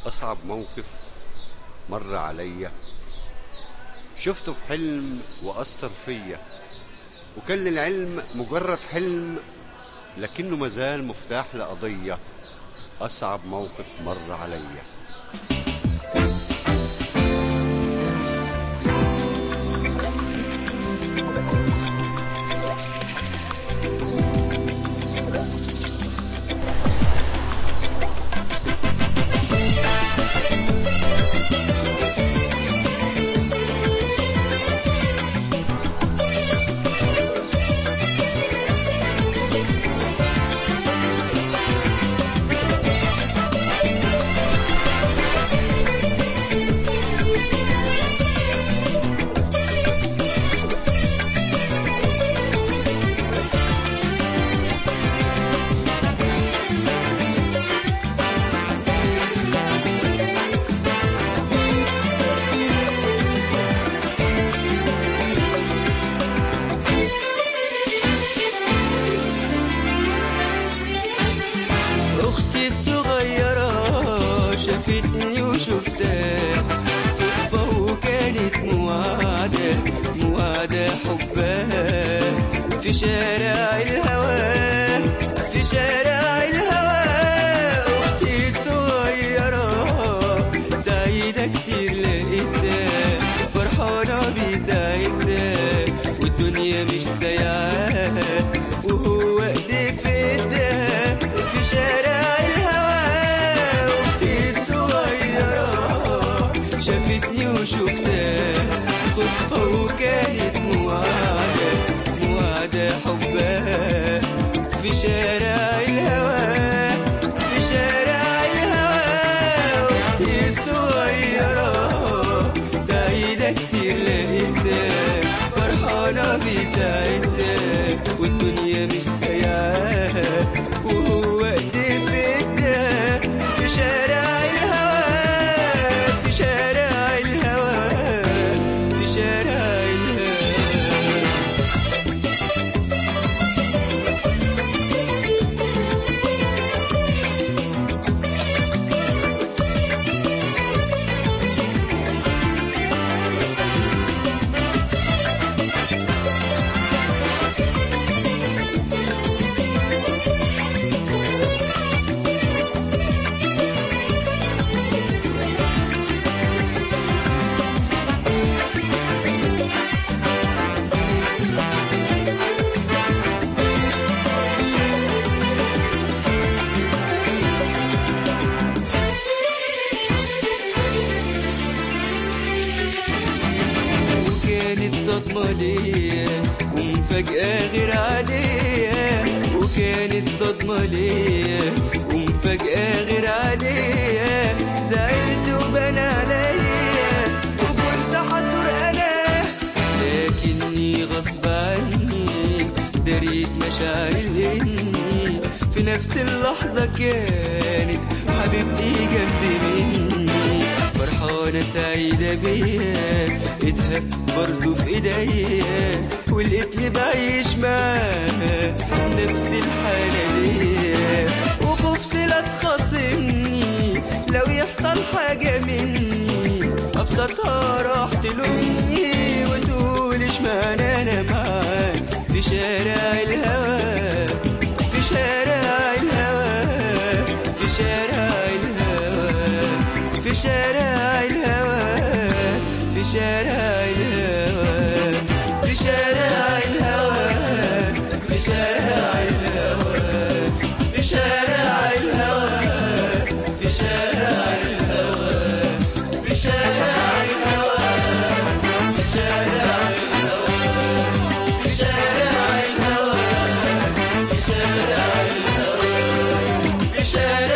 أصعب موقف مر عليا شفته في حلم وأثر فيا وكان للعلم مجرد حلم لكنه مازال مفتاح لقضية أصعب موقف مر عليا أختي الصغيرة شافتني وشفتها صدفة وكانت موعدة موعدة حبها في شارع الهوى في شارع الهوى أختي الصغيرة سعيدة كتير لقيتها فرحانة بسعيدها والدنيا مش سايعاها وهو ايدي في ايدها في شارع الهوى اختي الصغيرة شافتني وشفتها صدفة وكانت موعدة موعدة حبها في شارع الهوى في شارع الهوى اختي الصغيرة سعيدة كتير لقيتها فرحانة بسعيدها والدنيا مش سايعاها وهو ايدي في ايدها في شارع الهوى في شارع الهوى في شارع الهوى وكانت صدمة ليا ومفاجأة غير عادية وكانت صدمة ليا ومفاجأة غير عادية زعلت وبان عليا وكنت حصر أنا لكني غصب عني دريت مشاعري لإني في نفس اللحظة كانت حبيبتي جنب مني فرحانة سعيدة بيا ايدها برضو في ايديا ولقيتني بعيش معاها نفس الحالة دي وخفت لا تخاصمني لو يحصل حاجة مني أبسطها راح تلومني وتقول اشمعنى أنا معاك في شارع الهوى في شارع الهوى في شارع الهوى في شارع الهوى في شارع الهوى في شارع الهوى في شارع الهوى في شارع الهوى في شارع الهوى في شارع الهوى في شارع الهوى في شارع الهوى في شارع الهوى في شارع